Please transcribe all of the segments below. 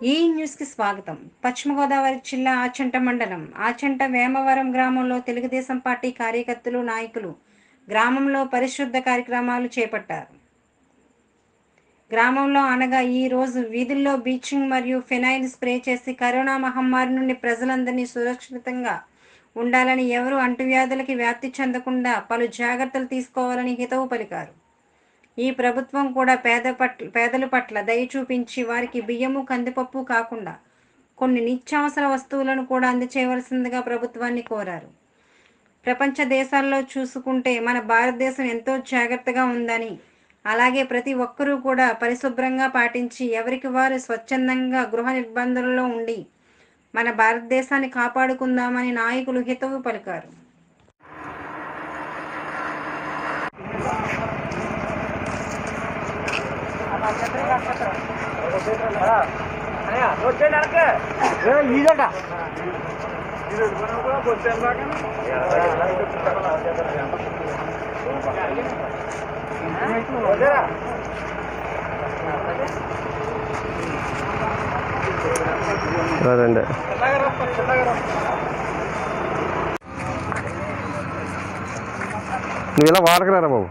ఈ న్యూస్కి స్వాగతం పశ్చిమ గోదావరి జిల్లా ఆచంట మండలం ఆచంట వేమవరం గ్రామంలో తెలుగుదేశం పార్టీ కార్యకర్తలు నాయకులు గ్రామంలో పరిశుద్ధ కార్యక్రమాలు చేపట్టారు గ్రామంలో అనగా ఈ రోజు వీధుల్లో బ్లీచింగ్ మరియు ఫినాయిల్ స్ప్రే చేసి కరోనా మహమ్మారి నుండి ప్రజలందరినీ సురక్షితంగా ఉండాలని ఎవరు అంటువ్యాధులకి వ్యాప్తి చెందకుండా పలు జాగ్రత్తలు తీసుకోవాలని హితవు పలికారు ఈ ప్రభుత్వం కూడా పేద పట్ల పేదల పట్ల దయ చూపించి వారికి బియ్యము కందిపప్పు కాకుండా కొన్ని నిత్యావసర వస్తువులను కూడా అందచేయవలసిందిగా ప్రభుత్వాన్ని కోరారు ప్రపంచ దేశాల్లో చూసుకుంటే మన భారతదేశం ఎంతో జాగ్రత్తగా ఉందని అలాగే ప్రతి ఒక్కరూ కూడా పరిశుభ్రంగా పాటించి ఎవరికి వారు స్వచ్ఛందంగా గృహ నిర్బంధంలో ఉండి మన భారతదేశాన్ని కాపాడుకుందామని నాయకులు హితవు పలికారు రండి నువ్వు ఇలా వాడకరారా బాబు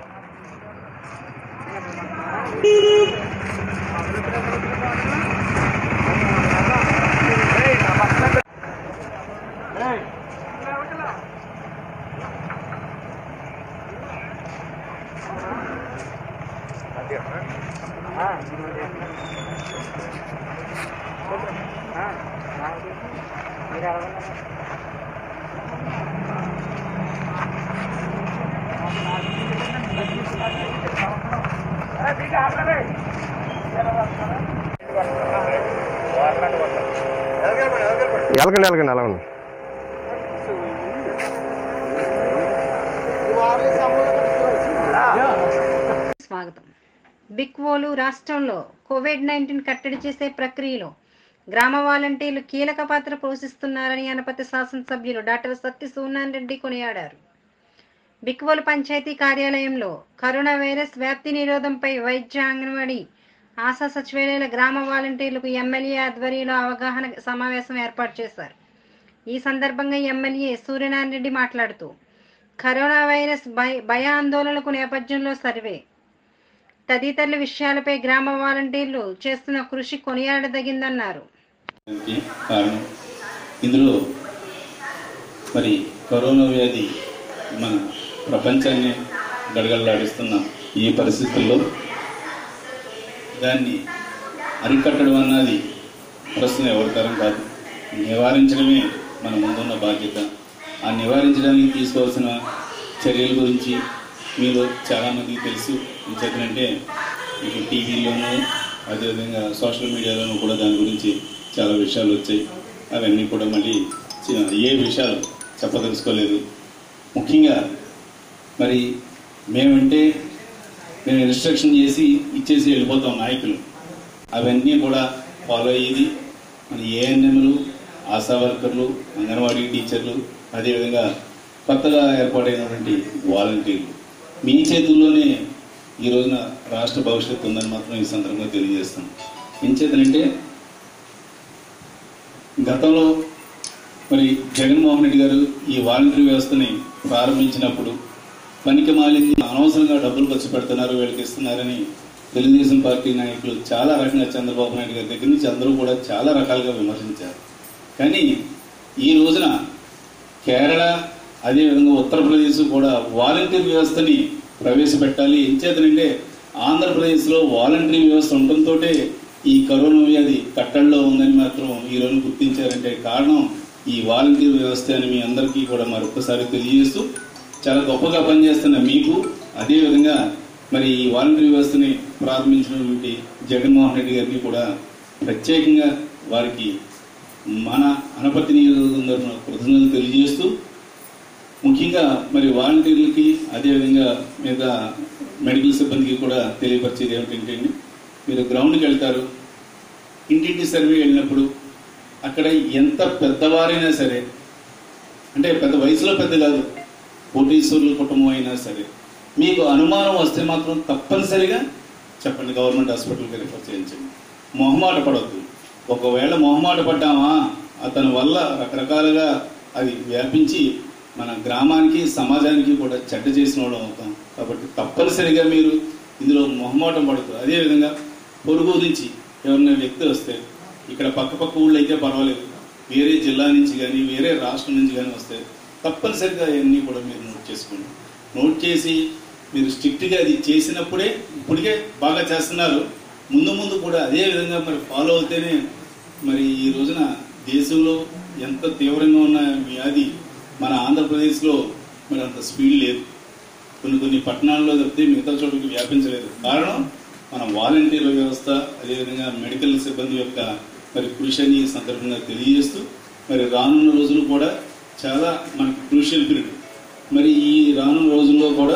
ఎలకండి ఎలకండి అలా ఉంది స్వాగతం బిక్వోలు రాష్ట్రంలో కోవిడ్ నైన్టీన్ కట్టడి చేసే ప్రక్రియలో గ్రామ వాలంటీర్లు కీలక పాత్ర పోషిస్తున్నారని అనపతి శాసనసభ్యులు డాక్టర్ సత్య సూనాన్ రెడ్డి కొనియాడారు బిక్వోలు పంచాయతీ కార్యాలయంలో కరోనా వైరస్ వ్యాప్తి నిరోధంపై వైద్య అంగన్వాడీ ఆశా సచివాలయాల గ్రామ వాలంటీర్లకు ఎమ్మెల్యే ఆధ్వర్యంలో అవగాహన సమావేశం ఏర్పాటు చేశారు ఈ సందర్భంగా ఎమ్మెల్యే సూర్యనారాయణ రెడ్డి మాట్లాడుతూ కరోనా వైరస్ భయ భయాందోళనలకు నేపథ్యంలో సర్వే తదితరుల విషయాలపై గ్రామ వాలంటీర్లు చేస్తున్న కృషి కొనియాడదగిందన్నారు దానికి కారణం ఇందులో మరి కరోనా వ్యాధి మన ప్రపంచాన్ని గడగడలాడిస్తున్న ఈ పరిస్థితుల్లో దాన్ని అరికట్టడం అన్నది ప్రస్తుతం ఎవరి తరం కాదు నివారించడమే మన ముందున్న బాధ్యత ఆ నివారించడానికి తీసుకోవాల్సిన చర్యల గురించి మీరు చాలామందికి తెలుసు ఎందుకంటే మీకు టీవీలోనూ అదేవిధంగా సోషల్ మీడియాలోనూ కూడా దాని గురించి చాలా విషయాలు వచ్చాయి అవన్నీ కూడా మళ్ళీ చి- ఏ విషయాలు చెప్పదలుచుకోలేదు ముఖ్యంగా మరి మేమంటే మేము ఇన్స్ట్రక్షన్ చేసి ఇచ్చేసి వెళ్ళిపోతాం నాయకులు అవన్నీ కూడా ఫాలో అయ్యేది మన ఏఎన్ఎంలు ఆశా వర్కర్లు అంగన్వాడీ టీచర్లు అదేవిధంగా కొత్తగా ఏర్పాటైనటువంటి వాలంటీర్లు మీ చేతుల్లోనే ఈ రోజున రాష్ట్ర భవిష్యత్తు ఉందని మాత్రం ఈ సందర్భంగా తెలియజేస్తాం ఏం చేతనంటే గతంలో మరి జగన్మోహన్ రెడ్డి గారు ఈ వాలంటరీ వ్యవస్థని ప్రారంభించినప్పుడు పనికి మాలింది అనవసరంగా డబ్బులు ఖర్చు పెడుతున్నారు వీళ్ళకి ఇస్తున్నారని తెలుగుదేశం పార్టీ నాయకులు చాలా రకంగా చంద్రబాబు నాయుడు గారి దగ్గర నుంచి అందరూ కూడా చాలా రకాలుగా విమర్శించారు కానీ ఈ రోజున కేరళ అదేవిధంగా ఉత్తరప్రదేశ్ కూడా వాలంటీర్ వ్యవస్థని ప్రవేశపెట్టాలి ఎంచేతనంటే ఆంధ్రప్రదేశ్లో వాలంటరీ వ్యవస్థ ఉండటంతో ఈ కరోనా వ్యాధి కట్టడిలో ఉందని మాత్రం ఈ రోజు గుర్తించారంటే కారణం ఈ వాలంటీర్ వ్యవస్థ అని మీ అందరికీ కూడా మరొకసారి తెలియజేస్తూ చాలా గొప్పగా పనిచేస్తున్న మీకు అదేవిధంగా మరి ఈ వాలంటరీ వ్యవస్థని ప్రారంభించినటువంటి జగన్మోహన్ రెడ్డి గారిని కూడా ప్రత్యేకంగా వారికి మన అనపతి నియోజకవర్గం తరఫున కృతజ్ఞతలు తెలియజేస్తూ ముఖ్యంగా మరి వాలంటీర్లకి అదేవిధంగా మిగతా మెడికల్ సిబ్బందికి కూడా తెలియపరిచేది ఏమిటంటే మీరు గ్రౌండ్కి వెళ్తారు ఇంటింటి సర్వే వెళ్ళినప్పుడు అక్కడ ఎంత పెద్దవారైనా సరే అంటే పెద్ద వయసులో పెద్ద కాదు కోటీశ్వరుల కుటుంబం అయినా సరే మీకు అనుమానం వస్తే మాత్రం తప్పనిసరిగా చెప్పండి గవర్నమెంట్ హాస్పిటల్కి రిఫర్ చేయించండి మొహమాట పడవద్దు ఒకవేళ మొహమాట పడ్డామా అతని వల్ల రకరకాలుగా అది వ్యాపించి మన గ్రామానికి సమాజానికి కూడా చెడ్డ చేసిన వాళ్ళం అవుతాం కాబట్టి తప్పనిసరిగా మీరు ఇందులో మొహమాటం పడుతుంది అదేవిధంగా పొరుగు నుంచి ఎవరైనా వ్యక్తి వస్తే ఇక్కడ పక్క పక్క ఊళ్ళో అయితే పర్వాలేదు వేరే జిల్లా నుంచి కానీ వేరే రాష్ట్రం నుంచి కానీ వస్తే తప్పనిసరిగా అవన్నీ కూడా మీరు నోట్ చేసుకోండి నోట్ చేసి మీరు స్ట్రిక్ట్గా అది చేసినప్పుడే ఇప్పటికే బాగా చేస్తున్నారు ముందు ముందు కూడా అదే విధంగా మరి ఫాలో అవుతేనే మరి ఈ రోజున దేశంలో ఎంత తీవ్రంగా ఉన్న వ్యాధి మన ఆంధ్రప్రదేశ్లో మరి అంత స్పీడ్ లేదు కొన్ని కొన్ని పట్టణాల్లో తప్పితే మిగతా చోటుకి వ్యాపించలేదు కారణం మన వాలంటీర్ల వ్యవస్థ అదేవిధంగా మెడికల్ సిబ్బంది యొక్క మరి కృషి అని ఈ సందర్భంగా తెలియజేస్తూ మరి రానున్న రోజులు కూడా చాలా మనకి క్రూషియల్ పీరియడ్ మరి ఈ రానున్న రోజుల్లో కూడా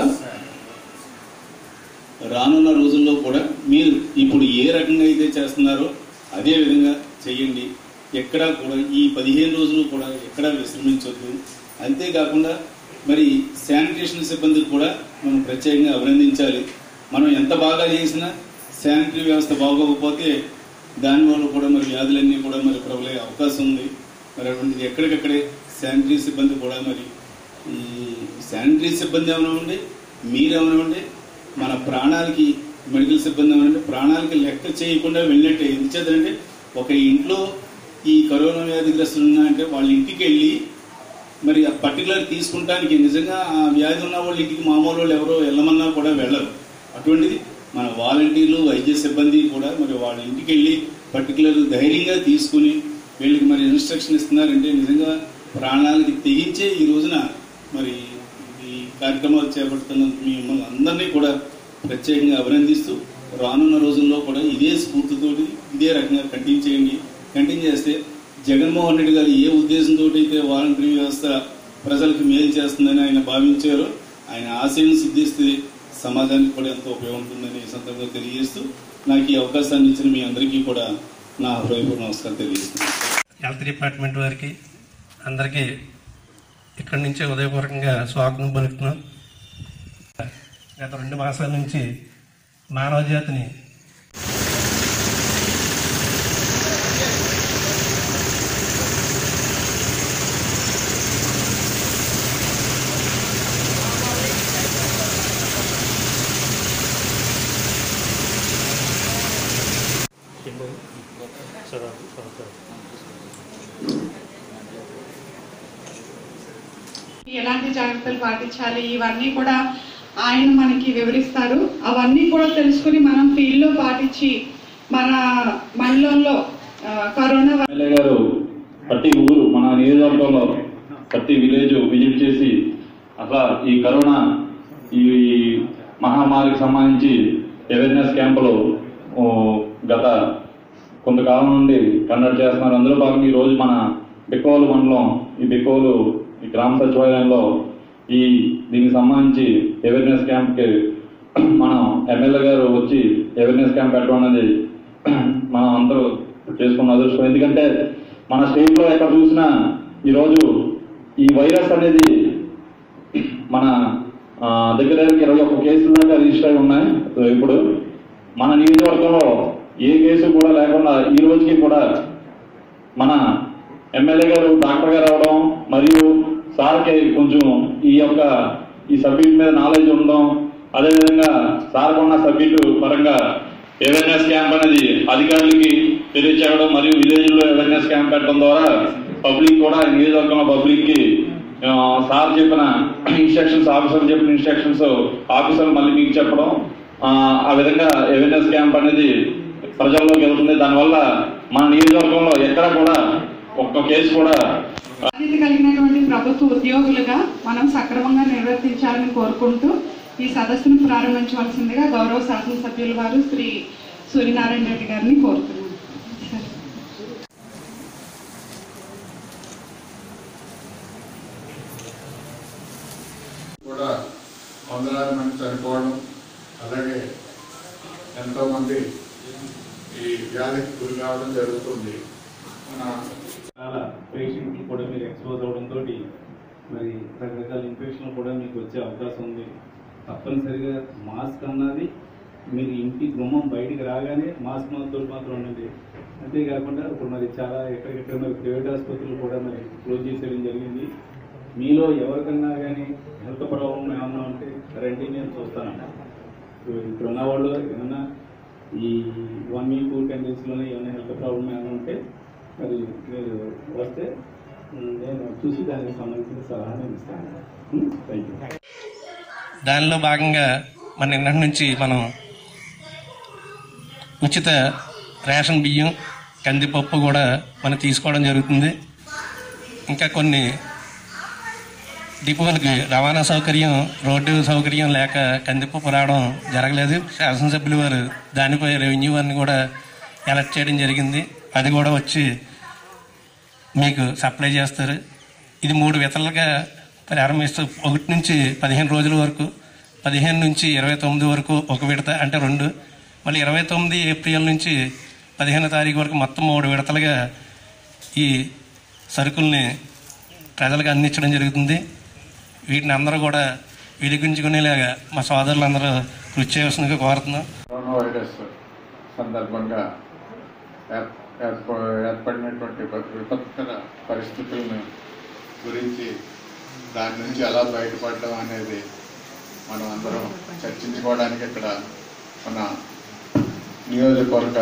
రానున్న రోజుల్లో కూడా మీరు ఇప్పుడు ఏ రకంగా అయితే చేస్తున్నారో అదే విధంగా చేయండి ఎక్కడా కూడా ఈ పదిహేను రోజులు కూడా ఎక్కడా విశ్రమించొద్దు అంతేకాకుండా మరి శానిటేషన్ సిబ్బందికి కూడా మనం ప్రత్యేకంగా అభినందించాలి మనం ఎంత బాగా చేసినా శానిటరీ వ్యవస్థ బాగోకపోతే దానివల్ల కూడా మరి వ్యాధులన్నీ కూడా మరి ప్రబలే అవకాశం ఉంది మరి అటువంటిది ఎక్కడికక్కడే శానిటరీ సిబ్బంది కూడా మరి ఈ శానిటరీ సిబ్బంది ఏమైనా మీరేమైనా మన ప్రాణాలకి మెడికల్ సిబ్బంది ఏమైనా ప్రాణాలకి లెక్క చేయకుండా వెళ్ళినట్టే ఎందుచేతంటే ఒక ఇంట్లో ఈ కరోనా వ్యాధిగ్రస్తులు ఉన్నాయంటే వాళ్ళ ఇంటికి వెళ్ళి మరి ఆ పర్టికులర్ తీసుకుంటానికి నిజంగా ఆ వ్యాధి ఉన్న వాళ్ళ ఇంటికి మామూలు వాళ్ళు ఎవరో వెళ్ళమన్నా కూడా వెళ్ళరు అటువంటిది మన వాలంటీర్లు వైద్య సిబ్బంది కూడా మరి వాళ్ళ ఇంటికి వెళ్ళి పర్టికులర్ ధైర్యంగా తీసుకుని వీళ్ళకి మరి ఇన్స్ట్రక్షన్ ఇస్తున్నారంటే నిజంగా ప్రాణాలకి తెగించే ఈ రోజున మరి ఈ కార్యక్రమాలు చేపడుతున్న మిమ్మల్ని అందరినీ కూడా ప్రత్యేకంగా అభినందిస్తూ రానున్న రోజుల్లో కూడా ఇదే స్ఫూర్తితోటి ఇదే రకంగా కంటిన్యూ చేయండి కంటిన్యూ చేస్తే జగన్మోహన్ రెడ్డి గారు ఏ ఉద్దేశంతో అయితే వాలంటరీ వ్యవస్థ ప్రజలకు మేలు చేస్తుందని ఆయన భావించారో ఆయన ఆశయం సిద్ధిస్తే సమాజానికి కూడా ఎంతో ఉపయోగపడుతుందని ఈ సందర్భంగా తెలియజేస్తూ నాకు ఈ అవకాశాన్ని ఇచ్చిన మీ అందరికీ కూడా నా హృదయపూర్వ నమస్కారం తెలియజేస్తున్నాను హెల్త్ డిపార్ట్మెంట్ వారికి అందరికీ ఇక్కడి నుంచే ఉదయపూర్వకంగా స్వాగతం పలుకుతున్నాం గత రెండు మాసాల నుంచి మానవ జాతిని ఎలాంటి జాగ్రత్తలు పాటించాలి ఇవన్నీ కూడా ఆయన మనకి వివరిస్తారు అవన్నీ కూడా తెలుసుకుని మనం ఫీల్డ్ లో పాటించి మన మండలంలో ఆ, కరోనా ఎమ్మెల్యే గారు ప్రతి ఊరు మన నియోజకవర్గంలో ప్రతి విలేజ్ విజిట్ చేసి అట్లా ఈ కరోనా ఈ మహమ్మారికి సంబంధించి అవేర్నెస్ క్యాంపులు ఓ, గత కొంతకాలం నుండి కండక్ట్ చేస్తున్నారు అందులో భాగంగా ఈ రోజు మన బిక్కోలు మండలం ఈ బిక్కోలు ఈ గ్రామ సచివాలయంలో ఈ దీనికి సంబంధించి అవేర్నెస్ క్యాంప్కి మనం ఎమ్మెల్యే గారు వచ్చి అవేర్నెస్ క్యాంప్ పెట్టడం అనేది మనం అందరూ చేసుకున్న అదృష్టం ఎందుకంటే మన స్టేట్ లో ఎక్కడ చూసినా ఈరోజు ఈ వైరస్ అనేది మన ఆ, దగ్గర దగ్గర ఇరవై ఒక్క కేసుల దాకా రిజిస్టర్ అయి ఉన్నాయి ఇప్పుడు మన నియోజకవర్గంలో ఏ కేసు కూడా లేకుండా ఈ రోజుకి కూడా మన ఎమ్మెల్యే గారు డాక్టర్ గారు అవడం మరియు సార్కి కొంచెం ఈ యొక్క ఈ సబ్జెక్ట్ మీద నాలెడ్జ్ ఉండడం అదేవిధంగా సార్ ఉన్న సబ్జెక్టు పరంగా అవేర్నెస్ క్యాంప్ అనేది అధికారులకి తెలియచేయడం మరియు విలేజ్ లో అవేర్నెస్ క్యాంప్ పెట్టడం ద్వారా పబ్లిక్ కూడా ఈ నియోజకవర్గంలో పబ్లిక్ కి ఆ, సార్ చెప్పిన ఇన్స్ట్రక్షన్స్ ఆఫీసర్ చెప్పిన ఇన్స్ట్రక్షన్స్ ఆఫీసర్ మళ్ళీ మీకు చెప్పడం ఆ, ఆ విధంగా అవేర్నెస్ క్యాంప్ అనేది ప్రజల్లోకి వెళ్తుంది దానివల్ల మన నియోజకవర్గంలో ఎక్కడ కూడా ఒక్క కేసు కూడా బాధ్యత కలిగినటువంటి ప్రభుత్వ ఉద్యోగులుగా మనం సక్రమంగా నిర్వర్తించాలని కోరుకుంటూ ఈ సదస్సును ప్రారంభించవలసిందిగా గౌరవ శాసనసభ్యుల వారు శ్రీ సూర్యనారాయణ రెడ్డి గారిని కోరుతున్నాను సరే. కూడా వందలాది మంది చనిపోవడం అలాగే ఎంతో మంది ఈ వ్యాధికి గురి కావడం జరుగుతుంది మన చాలా పేషెంట్లు కూడా మీరు ఎక్స్పోజ్ అవడంతో మరి రకరకాల ఇన్ఫెక్షన్ కూడా మీకు వచ్చే అవకాశం ఉంది తప్పనిసరిగా మాస్క్ అన్నది మీరు ఇంటి గుమ్మం బయటికి రాగానే మాస్క్ మాత్రం మాత్రం ఉండండి అంతేకాకుండా ఇప్పుడు మరి చాలా ఎక్కడికెక్కడ మరి ప్రైవేట్ ఆసుపత్రులు కూడా మరి క్లోజ్ చేసేయడం జరిగింది మీలో ఎవరికన్నా కానీ హెల్త్ ప్రాబ్లం ఏమన్నా ఉంటే రండి నేను చూస్తాను ఇప్పుడు ఉన్న వాళ్ళు ఏమన్నా ఈ వన్ వీక్ టెన్ డేస్లోనే ఏమైనా హెల్త్ ప్రాబ్లం ఏమైనా ఉంటే మరి మీరు వస్తే ఉమ్, నేను చూసి దానికి సంబంధించిన సలహా నేను ఇస్తాను థ్యాంక్ యూ దానిలో భాగంగా మన నిన్నటి నుంచి మనం ఉచిత రేషన్ బియ్యం కందిపప్పు కూడా మనం తీసుకోవడం జరుగుతుంది ఇంకా కొన్ని డిపోలకి రవాణా సౌకర్యం రోడ్డు సౌకర్యం లేక కందిపప్పు రావడం జరగలేదు శాసనసభ్యులు వారు దానిపై రెవెన్యూ వారిని కూడా ఎలక్ట్ చేయడం జరిగింది అది కూడా వచ్చి మీకు సప్లై చేస్తారు ఇది మూడు వితలుగా ప్రారంభిస్తూ ఒకటి నుంచి పదిహేను రోజుల వరకు పదిహేను నుంచి ఇరవై తొమ్మిది వరకు ఒక విడత అంటే రెండు మళ్ళీ ఇరవై తొమ్మిది ఏప్రిల్ నుంచి పదిహేను తారీఖు వరకు మొత్తం మూడు విడతలుగా ఈ సరుకుల్ని ప్రజలకు అందించడం జరుగుతుంది వీటిని అందరూ కూడా విడిగించుకునేలాగా మా సోదరులందరూ కృషి చేయవలసిందిగా కోరుతున్నాం కరోనా వైరస్ సందర్భంగా ఏర్- ఏర్ప- ఏర్పడినటువంటి విప- విపత్కర పరిస్థితులను గురించి దాని నుంచి ఎలా బయటపడడం అనేది మనం అందరం చర్చించుకోవడానికి ఇక్కడ మన నియోజకవర్గ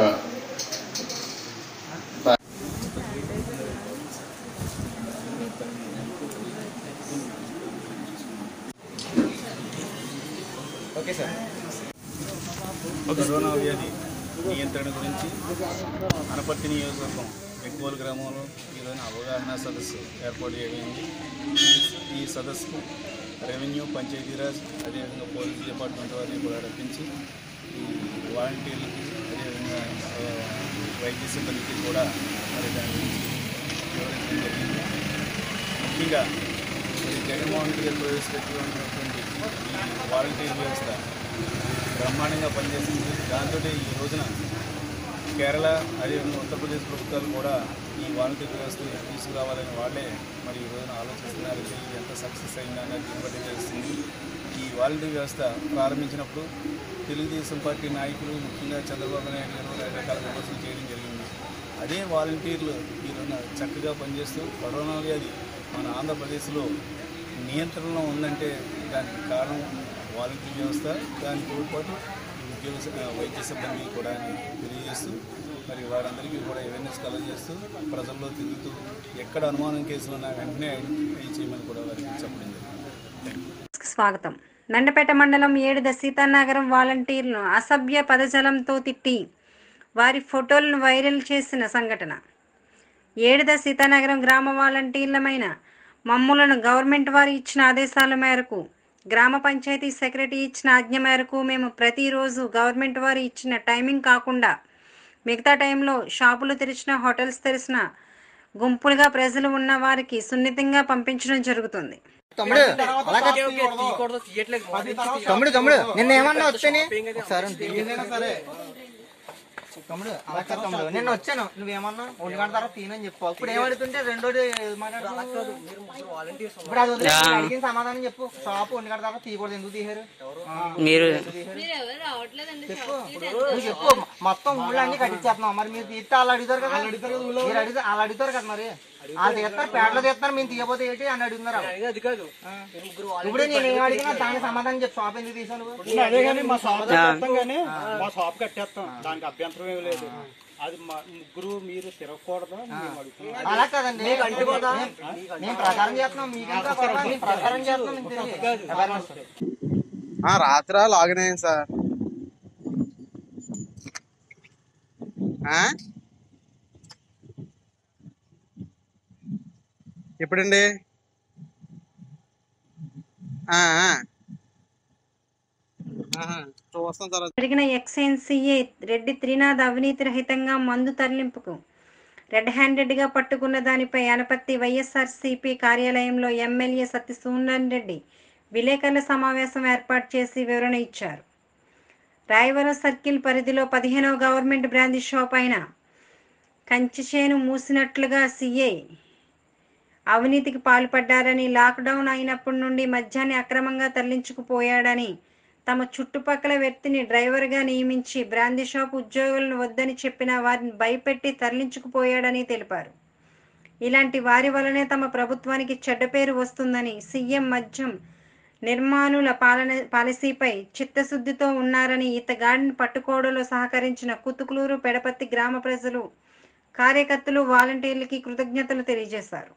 కరోనా వ్యాధి నియంత్రణ గురించి అనపర్తి నియోజకవర్గం ఎక్కువల గ్రామంలో ఈరోజు అవగాహన సదస్సు ఏర్పాటు చేయడం ఈ సదస్సుకు రెవెన్యూ పంచాయతీరాజ్ అదేవిధంగా పోలీస్ డిపార్ట్మెంట్ వారిని కూడా రప్పించి ఈ వాలంటీర్లకి అదేవిధంగా ఆ, వైద్య సిబ్బందికి కూడా మరి దాని గురించి వివరించడం జరిగింది ముఖ్యంగా మరి జగన్మోహన్ రెడ్డి గారు ప్రవేశపెట్టినటువంటి ఈ వాలంటీర్ వ్యవస్థ బ్రహ్మాండంగా పనిచేసింది దాంతో ఈ రోజున కేరళ అదేవిధంగా ఉత్తరప్రదేశ్ ప్రభుత్వాలు కూడా ఈ వాలంటీర్ వ్యవస్థ తీసుకురావాలని వాళ్ళే మరి ఈ రోజున ఆలోచిస్తున్నారు ఇది ఎంత సక్సెస్ అయిందా అనేది దీన్ని బట్టి తెలుస్తుంది ఈ వాలంటీర్ వ్యవస్థ ప్రారంభించినప్పుడు తెలుగుదేశం పార్టీ నాయకులు ముఖ్యంగా చంద్రబాబు నాయుడు గారు రకరకాల విమర్శలు చేయడం జరిగింది అదే వాలంటీర్లు ఈ రోజున చక్కగా పనిచేస్తూ కరోనా వ్యాధి మన ఆంధ్రప్రదేశ్లో నియంత్రణలో ఉందంటే దానికి కారణం వాలంటీర్ వ్యవస్థ దానికి తోడ్పాటు ఈ ఉద్యోగ స- ఆ, వైద్య సిబ్బంది కూడా అని తెలియజేస్తూ మరి వారందరికీ కూడా అవేర్నెస్ కలగజేస్తూ ప్రజల్లో తిరుగుతూ ఎక్కడ అనుమానం కేసులు ఉన్నా వెంటనే ఐడెంటిఫై చేయమని కూడా వారికి చెప్పడం జరిగింది స్వాగతం నండపేట మండలం ఏడుద సీతానగరం వాలంటీర్లను అసభ్య పదజాలంతో తిట్టి వారి ఫోటోలను వైరల్ చేసిన సంఘటన ఏడుద సీతానగరం గ్రామ వాలంటీర్లమైన మమ్ములను గవర్నమెంట్ వారు ఇచ్చిన ఆదేశాల మేరకు గ్రామ పంచాయతీ సెక్రటరీ ఇచ్చిన ఆజ్ఞ మేరకు మేము ప్రతిరోజు గవర్నమెంట్ వారు ఇచ్చిన టైమింగ్ కాకుండా మిగతా టైంలో షాపులు తెరిచిన హోటల్స్ తెరిచిన గుంపులుగా ప్రజలు ఉన్న వారికి సున్నితంగా పంపించడం జరుగుతుంది తమ్ముడు అలాగే తమ్ముడు తమ్ముడు నిన్న ఏమన్నా వచ్చాని ఒకసారి ఉండు. సరే తమ్ముడు అలా కాదు తమ్ముడు నిన్న వచ్చాను నువ్వేమన్నా ఒంటి గంట తర్వాత తీనని చెప్పు ఇప్పుడు ఏమడుతుంటే రెండోది ఏది మాట్లాడుతున్నావు? ఇప్పుడు అది వదిలేసి నేను అడిగిన సమాధానం చెప్పు షాప్ ఒంటి గంట తర్వాత తీయకూడదు ఎందుకు తీసారు మీరు చెప్పు నువ్వు చెప్పు మొత్తం ఊళ్ళో అన్ని కట్టించేస్తున్నాం మరి మీరు తీస్తే వాళ్ళు అడుగుతారు కదా మీరు అడిగితే వాళ్ళు అడుగుతారు కదా మరి వాళ్ళు తీస్తారు పేటలో తీస్తారు మేము తీయపోతే ఏంటి అని అడుగుతున్నారు వాళ్ళు. ఆ. ఇప్పుడు నేను ఏం అడిగినా దానికి సమాధానం చెప్పు షాప్ ఎందుకు తీసాను నువ్వు? అదే కానీ మా షాప్ కట్టేస్తాం కానీ మా షాప్ కట్టేస్తాం దానికి అభ్యంతరం ఏమి లేదు అది మా ముగ్గురు మీరు తిరగకూడదు మేము అడుగుతున్నాం అలా కదండి నేను- నేను ప్రచారం చేస్తున్నాం మీకంతా గొడవ, నేను ప్రచారం చేస్తున్నాం మీకు తెలియదు. అవేర్నెస్. రాత్రి లాగిన్ అయ్యాను సార్ ఆ? ఎప్పుడండి ఆ, ఆ. ఆహా, చూస్తాం సార్ జరిగిన ఎక్స్ఎన్సీఏ రెడ్డి త్రినాథ్ అవినీతి రహితంగా మందు తరలింపుకు రెడ్ హ్యాండెడ్గా పట్టుకున్న దానిపై అనపత్తి వైఎస్ఆర్సీపీ కార్యాలయంలో ఎమ్మెల్యే సత్యసూర్యన్ రెడ్డి విలేకరుల సమావేశం ఏర్పాటు చేసి వివరణ ఇచ్చారు రాయవరం సర్కిల్ పరిధిలో పదిహేనవ గవర్నమెంట్ బ్రాందీ షాప్ అయిన కంచి చేను మూసినట్లుగా సీఏ అవినీతికి పాల్పడ్డారని లాక్డౌన్ అయినప్పటి నుండి మద్యాన్ని అక్రమంగా తరలించుకుపోయాడని తమ చుట్టుపక్కల వ్యక్తిని డ్రైవర్గా నియమించి బ్రాందీ షాప్ ఉద్యోగులను వద్దని చెప్పిన వారిని భయపెట్టి తరలించుకుపోయాడని తెలిపారు ఇలాంటి వారి వలనే తమ ప్రభుత్వానికి చెడ్డ పేరు వస్తుందని సీఎం మద్యం నిర్మాణుల పాలన పాలసీపై చిత్తశుద్ధితో ఉన్నారని ఇతగాడిని పట్టుకోవడంలో సహకరించిన కుతుకులూరు పెడపత్తి గ్రామ ప్రజలు కార్యకర్తలు వాలంటీర్లకి కృతజ్ఞతలు తెలియజేశారు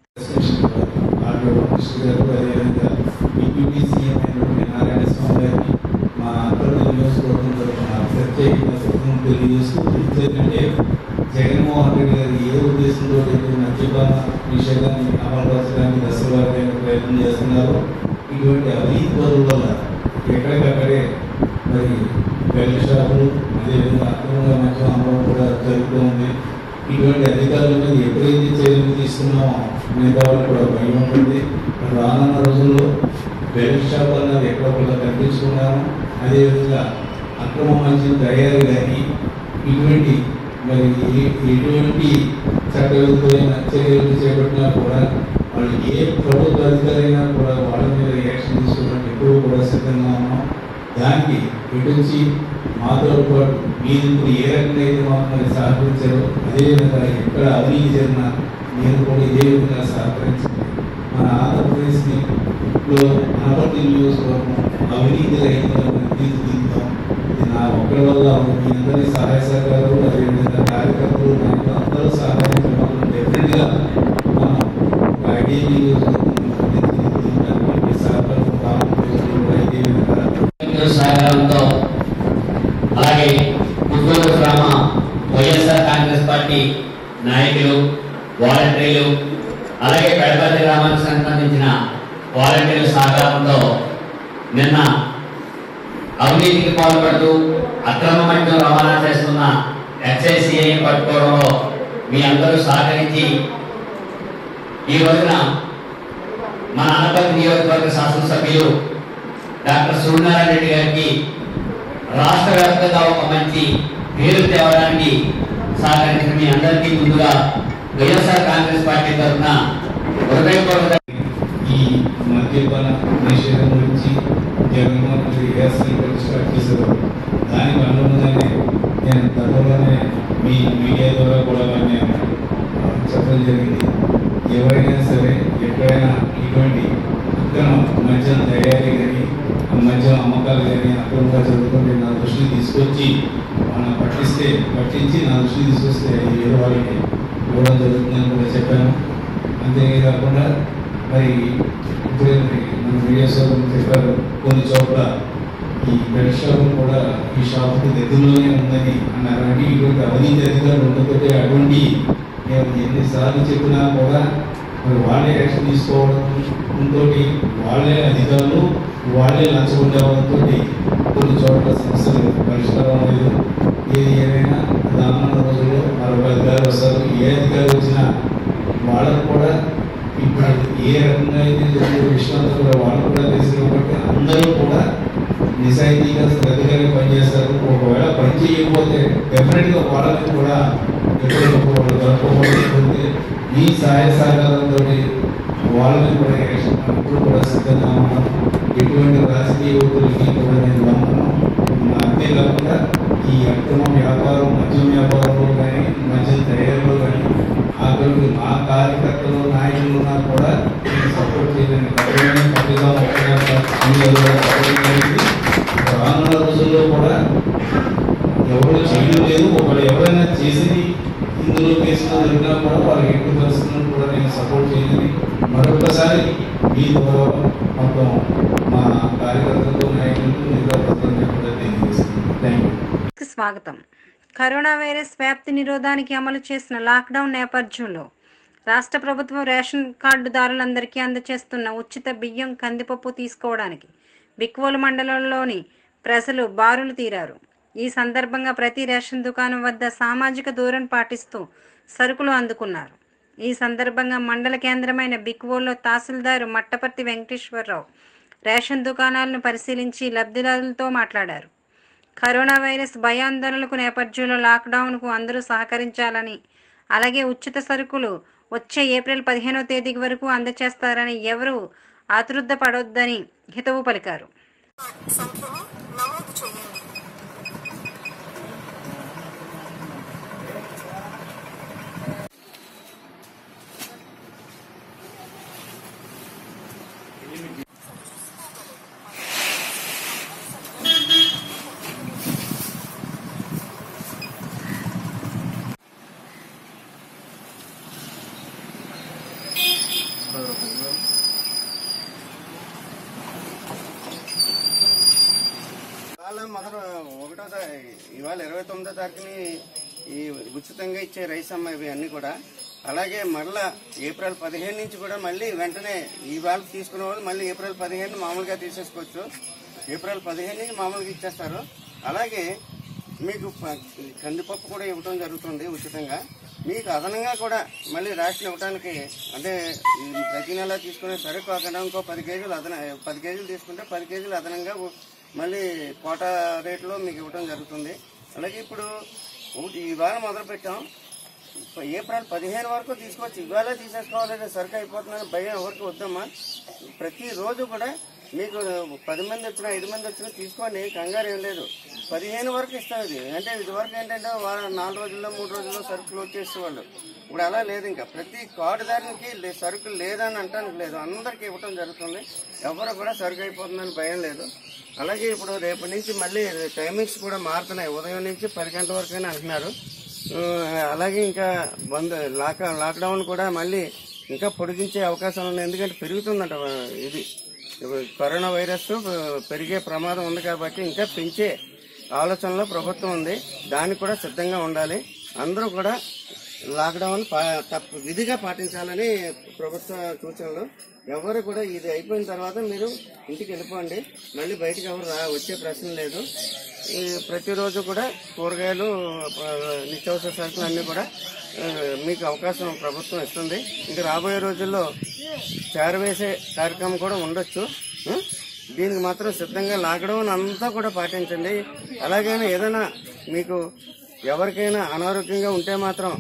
ఆర్డీఓ కృష్ణ గారు అదేవిధంగా డిప్యూటీ సీఎం అయినటువంటి నారాయణ స్వామి గారికి మా అందరి నియోజకవర్గం తరఫున ప్రత్యేకంగా కృతజ్ఞతలు తెలియజేస్తూ ఎందుకంటే జగన్మోహన్ రెడ్డి గారు ఏ ఉద్దేశంతో అయితే మద్యపాన నిషేధాన్ని అమలుపరచడానికి దశవారైన ప్రయత్నం చేస్తున్నారో ఇటువంటి అవినీతి పరుల వల్ల ఎక్కడికక్కడే మరి బెల్ట్ షాపులు అదేవిధంగా అక్రమంగా మద్యం అమ్మడం కూడా జరుగుతూ ఉంది ఇటువంటి అధికారుల మీద ఎప్పుడైతే చర్యలు తీసుకున్నామో మిగతా వాళ్ళు కూడా భయం ఉంటుంది మరి రానున్న రోజుల్లో బెల్ట్ షాప్ అన్నది ఎక్కడ కూడా కనిపించుకున్నాము అదేవిధంగా అక్రమ మద్యం తయారు కానీ ఇటువంటి మరి ఏ- ఎటువంటి చట్టవిరుద్ధమైన చర్యలు చేపట్టినా కూడా వాళ్ళు ఏ ప్రభుత్వ అధికారైనా కూడా వాళ్ళ మీద యాక్షన్ తీసుకోవడానికి ఎప్పుడూ కూడా సిద్ధంగా ఉన్నాం దానికి ఇటు నుంచి మాతో పాటు మీరు ఇప్పుడు ఏ రకంగా అయితే మమ్మల్ని సహకరించారో అదేవిధంగా ఎక్కడ అవినీతి జరిగినా మీరు కూడా ఇదే విధంగా సహకరించండి మన ఆంధ్రప్రదేశ్ని లో అనపర్తి నియోజకవర్గం అవినీతి రహితంగా తీర్చిదిద్దాం ఇది నా ఒక్కరి వల్ల అవ్వదు. మీ అందరి సహాయ సహకారాలు అదేవిధంగా కార్యకర్తలు నాయకులు అందరూ సహకరించడం వల్ల డెఫినెట్గా మనం ఒక ఐడియల్ నియోజకవర్గం తీర్చిదిద్దాం మీ సహకారం రానున్న రోజుల్లో కూడా ఇదే విధంగా సహకారంతో అలాగే పుత్తూరు గ్రామ వైఎస్ఆర్ కాంగ్రెస్ పార్టీ నాయకులు వాలంటీర్లు అలాగే పెడపల్లి గ్రామానికి సంబంధించిన వాలంటీర్ల సహకారంతో నిన్న అవినీతికి పాల్పడుతూ అక్రమ మద్యం రవాణా చేస్తున్న ఎక్సైసీఐ పట్టుకోవడంలో మీ అందరూ సహకరించి ఈ రోజున మన అనపతి నియోజకవర్గ శాసనసభ్యులు డాక్టర్ సూర్యనారాయణ రెడ్డి గారికి రాష్ట్ర వ్యాప్తంగా ఒక మంచి పేరు తేవడానికి సహకరించిన మీ అందరికీ ముందుగా వైఎస్ఆర్ కాంగ్రెస్ పార్టీ తరఫున హృదయపూర్వక ఈ మద్యపాన నిషేధం గురించి జగన్మోహన్ రెడ్డి ఏఎస్ఐ స్టార్ట్ చేశారు దానికి అనుగుణంగానే నేను గతంలోనే మీ మీడియా ద్వారా కూడా నేను చెప్పడం జరిగింది ఎవరైనా సరే ఎక్కడైనా ఇటువంటి అక్రమ మద్యం తయారీ కానీ మద్యం అమ్మకాలు కానీ అక్రమంగా జరుగుతుంటే నా దృష్టికి తీసుకొచ్చి మనం పట్టిస్తే పట్టించి నా దృష్టికి తీసుకొస్తే అది వేరే వాళ్ళకి ఇవ్వడం జరుగుతుందని కూడా చెప్పాను అంతేకాకుండా మరి ఇప్పుడే మరి మన మీడియా సోదరులు చెప్పారు కొన్ని చోట్ల ఈ బెడ్ షాప్ కూడా ఈ షాప్కి దగ్గరలోనే ఉందని అన్నారు అంటే ఇటువంటి అవినీతి అధికారులు ఉండకపోతే అటువంటి మేము ఎన్నిసార్లు చెప్పినా కూడా మరి వాళ్ళే యాక్షన్ తీసుకోవడం ఇంకోటి వాళ్ళే అధికారులు వాళ్ళే లంచగొండేవాళ్ళతో కొన్ని చోట్ల సమస్యలు పరిష్కారం లేదు ఏది ఏమైనా రానున్న రోజుల్లో మరొక అధికారులు వస్తారు ఏ అధికారి వచ్చినా వాళ్ళకు కూడా ఇప్పుడు ఏ రకంగా అయితే జరిగే విషయంలో కూడా వాళ్ళు కూడా తెలిసిన కాబట్టి అందరూ కూడా నిజాయితీగా శ్రద్ధగా పనిచేస్తారు ఒకవేళ పని చేయకపోతే డెఫినెట్గా వాళ్ళకి కూడా ఎప్పుడైనా వాళ్ళు దొరకకపోతే మీ సహాయ సహకారంతో వాళ్ళని కూడా యాక్షన్ ఎప్పుడు కూడా సిద్ధంగా ఉన్నాం ఎటువంటి రాజకీయ ఒత్తిడికి కూడా నేను నమ్మను అంతేకాకుండా ఈ అక్రమ వ్యాపారం మద్యం వ్యాపారంలో కానీ మద్యం తయారీలో కానీ ఆఖరికి మా కార్యకర్తలు నాయకులు ఉన్నా కూడా నేను సపోర్ట్ చేయలేని కఠినమైన పట్టుగా రానున్న రోజుల్లో కూడా ఎవరు చేయడం లేదు ఒకళ్ళు ఎవరైనా చేసింది ఇందులో కేసులో జరిగినా కూడా వాళ్ళకి ఎట్టి పరిస్థితులను కూడా నేను సపోర్ట్ చేయలేని మరొకసారి మీ ద్వారా మొత్తం మా కార్యకర్తలతో నాయకులతో మిగతా ప్రజలందరికీ కూడా తెలియజేస్తున్నాను థ్యాంక్ యూ స్వాగతం కరోనా వైరస్ వ్యాప్తి నిరోధానికి అమలు చేసిన లాక్డౌన్ నేపథ్యంలో రాష్ట్ర ప్రభుత్వం రేషన్ కార్డుదారులందరికీ అందజేస్తున్న ఉచిత బియ్యం కందిపప్పు తీసుకోవడానికి బిక్వోలు మండలంలోని ప్రజలు బారులు తీరారు ఈ సందర్భంగా ప్రతి రేషన్ దుకాణం వద్ద సామాజిక దూరం పాటిస్తూ సరుకులు అందుకున్నారు ఈ సందర్భంగా మండల కేంద్రమైన బిక్వోల్లో తహసీల్దారు మట్టపర్తి వెంకటేశ్వరరావు రేషన్ దుకాణాలను పరిశీలించి లబ్ధిదారులతో మాట్లాడారు కరోనా వైరస్ భయాందోళనలకు నేపథ్యంలో లాక్డౌన్కు అందరూ సహకరించాలని అలాగే ఉచిత సరుకులు వచ్చే ఏప్రిల్ పదిహేనో తేదీ వరకు అందజేస్తారని ఎవరూ ఆతృత పడొద్దని హితవు పలికారు సంఖ్యని ఒకటో తా- ఇవాళ ఇరవై తొమ్మిదో తారీఖుని ఈ ఉచితంగా ఇచ్చే రైస్ అమ్మ ఇవి అన్ని కూడా అలాగే మళ్ళా ఏప్రిల్ పదిహేను నుంచి కూడా మళ్ళీ వెంటనే ఇవాళ తీసుకునే వాళ్ళు మళ్ళీ ఏప్రిల్ పదిహేను మామూలుగా తీసేసుకోవచ్చు ఏప్రిల్ పదిహేను నుంచి మామూలుగా ఇచ్చేస్తారు అలాగే మీకు ప- కందిపప్పు కూడా ఇవ్వడం జరుగుతుంది ఉచితంగా మీకు అదనంగా కూడా మళ్ళీ రేషన్ ఇవ్వడానికి అంటే ఈ ప్రతి నెల తీసుకునే సరుకు కాకుండా ఇంకో పది కేజీలు అదన పది కేజీలు తీసుకుంటే పది కేజీలు అదనంగా ఉ- మళ్ళీ కోటా రేట్లో మీకు ఇవ్వడం జరుగుతుంది అలాగే ఇప్పుడు ఒకటి ఇవాళ మొదలు పెట్టాం ఇప్ప- ఏప్రిల్ పదిహేను వరకు తీసుకోవచ్చు ఇవాళ తీసేసుకోవాలంటే సరుకు అయిపోతుందని భయం ఎవరికి వద్దమ్మా ప్రతిరోజు కూడా మీకు పది మంది వచ్చినా ఐదు మంది వచ్చినా తీసుకోండి కంగారు ఏం లేదు పదిహేను వరకు ఇస్తాం ఇది అంటే ఇది వరకు ఏంటంటే వారం నాలుగు రోజుల్లో మూడు రోజుల్లో సరుకులు వచ్చేసేవాళ్ళు ఇప్పుడు అలా లేదు ఇంకా ప్రతి కార్డుదారునికి లే- సరుకు లేదని అంటానికి లేదు అందరికీ ఇవ్వటం జరుగుతుంది ఎవరు కూడా సరుకు అయిపోతుందని భయం లేదు అలాగే ఇప్పుడు రేపటి నుంచి మళ్ళీ టైమింగ్స్ కూడా మారుతున్నాయి ఉదయం నుంచి పది గంటల వరకు అని అంటున్నారు ఆ, అలాగే ఇంకా బంద్ లాక్ లాక్డౌన్ కూడా మళ్ళీ ఇంకా పొడిగించే అవకాశాలు ఉన్నాయి ఎందుకంటే పెరుగుతుందంట ఆ, ఇది ఇప్పుడు కరోనా వైరస్ ఆ, పెరిగే ప్రమాదం ఉంది కాబట్టి ఇంకా పెంచే ఆలోచనలో ప్రభుత్వం ఉంది దానికి కూడా సిద్ధంగా ఉండాలి అందరూ కూడా లాక్డౌన్ పా- తప్ప విధిగా పాటించాలని ప్రభుత్వ సూచనలు ఎవరు కూడా ఇది అయిపోయిన తర్వాత మీరు ఇంటికి వెళ్ళిపోండి మళ్ళీ బయటికి ఎవరు రా వచ్చే ప్రశ్న లేదు ఈ ప్రతిరోజు కూడా కూరగాయలు ఆ, నిత్యావసర సరుకులు అన్ని కూడా ఆ, మీకు అవకాశం ప్రభుత్వం ఇస్తుంది ఇంకా రాబోయే రోజుల్లో చేరవేసే కార్యక్రమం కూడా ఉండొచ్చు ఆ? దీనికి మాత్రం సిద్ధంగా లాక్డౌన్ అంతా కూడా పాటించండి అలాగైనా ఏదైనా మీకు ఎవరికైనా అనారోగ్యంగా ఉంటే మాత్రం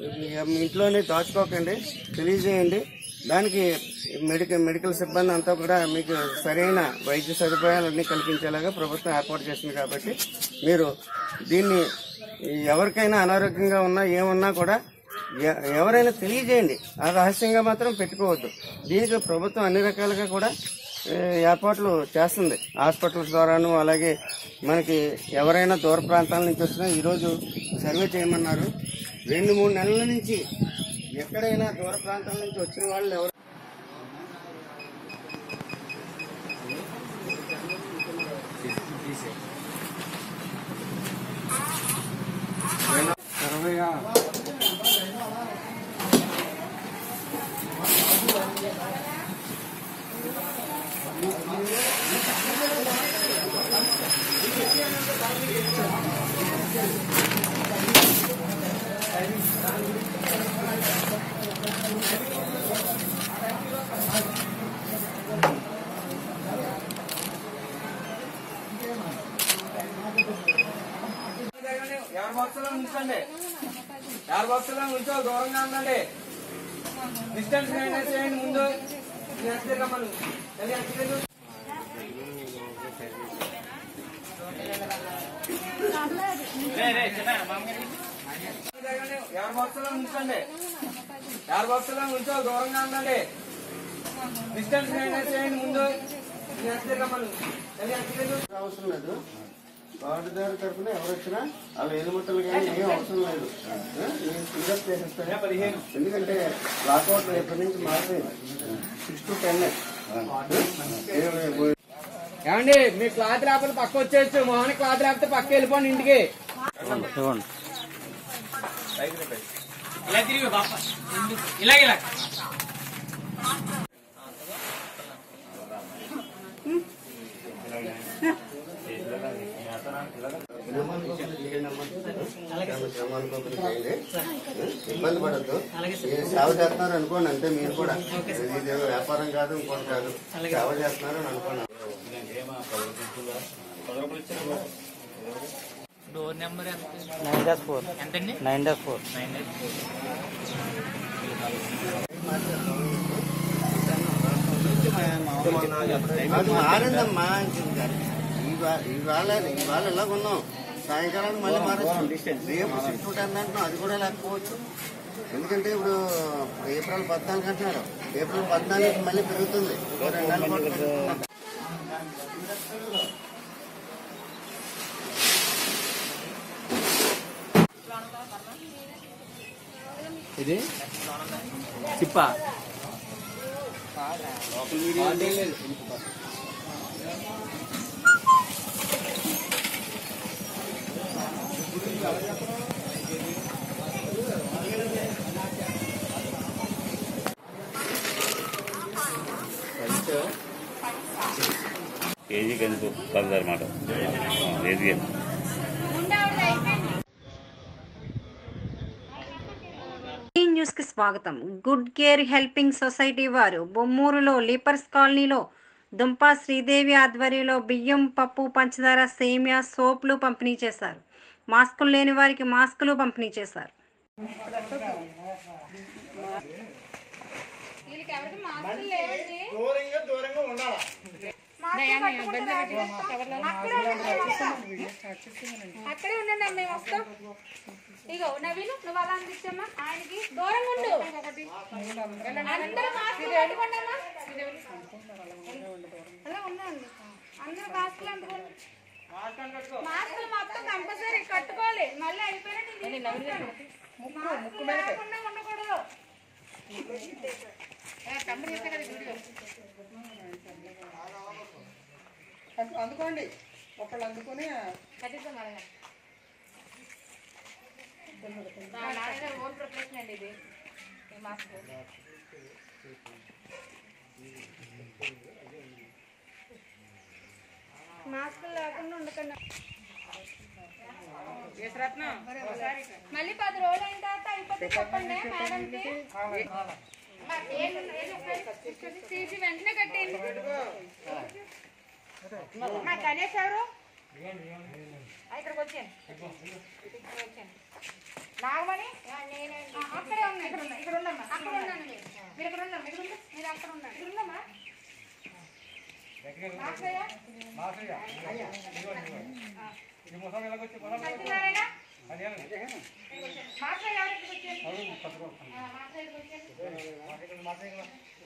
మీ ఇంట్లోనే దాచుకోకండి తెలియజేయండి దానికి మెడికల్ మెడికల్ సిబ్బంది అంతా కూడా మీకు సరైన వైద్య సదుపాయాలన్నీ కల్పించేలాగా ప్రభుత్వం ఏర్పాటు చేసింది కాబట్టి మీరు దీన్ని ఎవరికైనా అనారోగ్యంగా ఉన్నా ఏమున్నా కూడా ఎ- ఎవరైనా తెలియజేయండి ఆ రహస్యంగా మాత్రం పెట్టుకోవద్దు దీనికి ప్రభుత్వం అన్ని రకాలుగా కూడా ఏ, ఏర్పాట్లు చేస్తుంది హాస్పిటల్స్ ద్వారాను అలాగే మనకి ఎవరైనా దూర ప్రాంతాల నుంచి వచ్చినా ఈరోజు సర్వే చేయమన్నారు రెండు మూడు నెలల నుంచి ఎక్కడైనా దూర ప్రాంతాల నుంచి వచ్చిన వాళ్ళు ఎవరు ఎవరి బాక్సులో ఉంచండి ఎవరి బాక్సులో ఉంచో దూరంగా ఉండండి డిస్టెన్స్ మెయింటైన్ చేయండి ముందు వెనక్కి తిరగమను. వెళ్ళి వెనక్కి తిరుగు. ఎవరి బాక్సులో ఉంచండి ఎవరి బాక్సులో ఉంచో దూరంగా ఉండండి డిస్టెన్స్ మెయింటైన్ చేయండి ముందు వెనక్కి తిరగమను. వెళ్ళి వెనక్కి తిరుగు. అవసరం లేదు కార్డుదారు తరఫున ఎవరు వచ్చినా అలా ఎలుముట్టలు కానీ ఏం అవసరం లేదు ఆ? నేను ఫింగర్ చేసేస్తాను ఎందుకంటే లాకౌట్ రేపటి నుంచి మారిపోయింది సిక్స్ టు టెన్ ఏమండి మీ క్లాత్ లేకపోతే పక్క వచ్చేయచ్చు మోహన్ క్లాత్ లేకపోతే పక్క వెళ్ళిపోండి ఇంటికి ఇలా తిరిగి బాప ఇలా ఇలా ఇబ్బంది పడద్దు సేవ చేస్తున్నారు అనుకోండి అంతే మీరు కూడా ఇది వ్యాపారం కాదు ఇంకోటి కాదు సేవ చేస్తున్నారు అని అనుకోండి డోర్ నెంబర్ ఎంత నైన్ డాష్ ఫోర్ ఎంతండి nine dash four nine eight అది మారిందమ్మా ఇవా- ఇవాళ ఇవాళ ఇలా ఉన్నాం సాయంకాలానికి మళ్ళీ మారచ్చు రేపు సిక్స్ టు టెన్ అంటున్నాం అది కూడా లేకపోవచ్చు ఎందుకంటే ఇప్పుడు ఏప్రిల్ పద్నాలుగు అంటున్నారు ఏప్రిల్ పద్నాలుగు మళ్ళీ పెరుగుతుంది ఓ రెండు నెలల పాటు పెరుగుతుంది. ఇది చిప్పా కేజీ కందుకు పదహారు మాట కేజీ ఈ న్యూస్ కి స్వాగతం గుడ్ కేర్ హెల్పింగ్ సొసైటీ వారు బొమ్మూరులో లీపర్స్ కాలనీలో దుంపా శ్రీదేవి ఆధ్వర్యంలో బియ్యం పప్పు పంచదార సేమియా సోపులు పంపిణీ చేశారు మాస్కులు లేని వారికి మాస్కులు పంపిణీ చేశారు దూరంగా దూరంగా ఉండాలి అక్కడే ఉండండి అమ్మ, మేము వస్తాం ఇగో నవీన్ నువ్వు అలా అందించమ్మా ఆయనకి దూరం ఉండు అందరూ మాస్కులు పెట్టుకోండి అమ్మా అలా ఉండండి అందరూ మాస్కులు అందుకోండి మాస్కులు మొత్తం కంపల్సరీ కట్టుకోవాలి మళ్ళీ అయిపోయినట్టు మాస్కులు లేకుండా ఉండకూడదు అందుకోండి ఒకళ్ళు అందుకొని ఓన్ ప్రిపరేషన్ అండి ఇది ఈ మాస్క్ మాస్క్ లేకుండా ఉండకండి మళ్ళీ పది రోజులు అయిన తర్వాత అయిపోతే చెప్పండి మేడంకి మా ఏం- ఏం చెప్పండి? తీసి వెంటనే కట్టేయండి మా గణేష్ ఎవరు ఆ, ఇక్కడికి వచ్చాను ఇక్కడికి వచ్చాను నాగమణి ఆ, అక్కడే ఉన్నా ఇక్కడ ఉన్నా ఇక్కడ ఉండమ్మా అక్కడ ఉన్నాను మీరు మీరు ఇక్కడ ఉన్నారు ఇక్కడ ఉండు మీరు అక్కడ ఉన్నారు ఇక్కడ ఉండమ్మా మాస్టయ్య? సత్యనారాయణ? మాస్టయ్య ఎవరు ఇక్కడికి వచ్చారు? ఆ, మాస్టయ్య ఇక్కడికి వచ్చారు.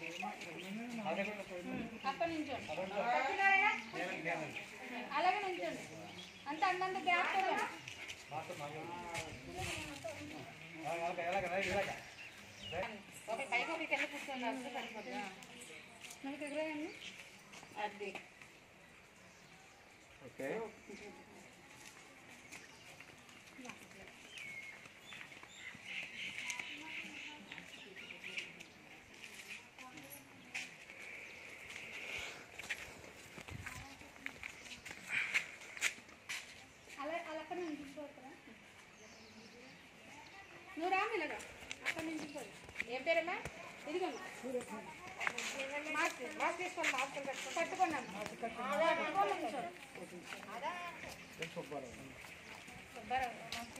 అక్కడ నించోండి సత్యనారాయణ? అలాగే నించోండి అంత అందంత గ్యాప్ కూడా ఒక పైకి ఒకరికి వెళ్ళి కూర్చోండి అసలు సరిపోతుంది మనకి ఎదురండి అది ఓకే అలా అలా అక్కడ నించుకోవచ్చురా నువ్వు రాము ఇలాగా అక్కడ నించుకోవాలి ఏం పేరమ్మా ఇదిగోమ్మా మాస్క్ మాస్క్ తీసుకోండి మాస్క్ కట్టుకోండి కట్టుకోండి అమ్మా. అదే కట్టుకోండి నించోండి. సుబ్బారావు, మాస్క్.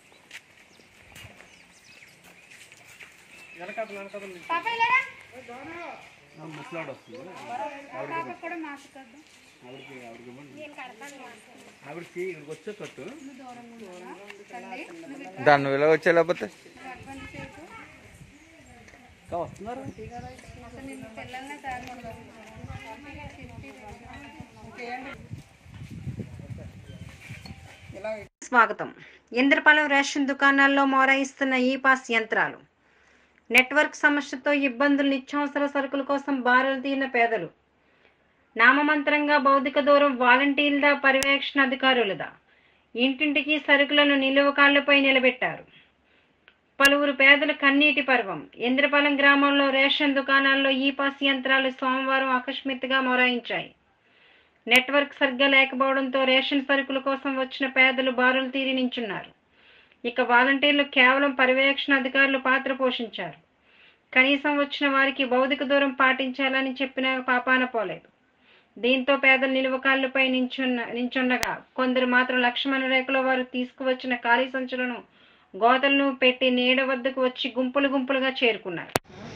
పాప ఇలారా ముసలాడు వస్తుంది పాపకు కూడా మాస్క్ కద్దాం ఆవిడకి ఆవిడకి ఇవ్వండి నేను కడతాను మాస్క్ ఆవిడకి ఇక్కడికి వచ్చే కట్టు నువ్వు దూరంగా ఉండరా? తల్లి, నువ్వు ఇట్లా దాన్ని ఇలా వచ్చే లేకపోతే నువ్వు అడ్వాన్స్ చేయకు. వస్తున్నారు అసలు నేను పిల్లల్ని తయారు స్వాగతం ఇంద్రపాలెం రేషన్ దుకాణాల్లో మోరాయిస్తున్న ఈ పాస్ యంత్రాలు నెట్వర్క్ సమస్యతో ఇబ్బందులు నిత్యావసర సరుకుల కోసం బారులు తీరిన పేదలు నామమంత్రంగా భౌతిక దూరం వాలంటీర్ల పర్యవేక్షణ అధికారులదా ఇంటింటికి సరుకులను నిలువ కాళ్లపై నిలబెట్టారు పలువురు పేదల కన్నీటి పర్వం ఇంద్రపాలెం గ్రామంలో రేషన్ దుకాణాల్లో ఈ పాస్ యంత్రాలు సోమవారం అకస్మాత్తుగా మొరాయించాయి నెట్వర్క్ సరిగ్గా లేకపోవడంతో రేషన్ సరుకుల కోసం వచ్చిన పేదలు బారులు తీరి నించున్నారు ఇక వాలంటీర్లు కేవలం పర్యవేక్షణ అధికారులు పాత్ర పోషించారు కనీసం వచ్చిన వారికి భౌతిక దూరం పాటించాలని చెప్పిన పాపాన పోలేదు దీంతో పేదలు నిలువకాళ్లపై నించున్న నించుండగా కొందరు మాత్రం లక్ష్మణ రేఖలో వారు తీసుకువచ్చిన ఖాళీ సంచులను గోతలను పెట్టి నీడ వద్దకు వచ్చి గుంపులు గుంపులుగా చేరుకున్నారు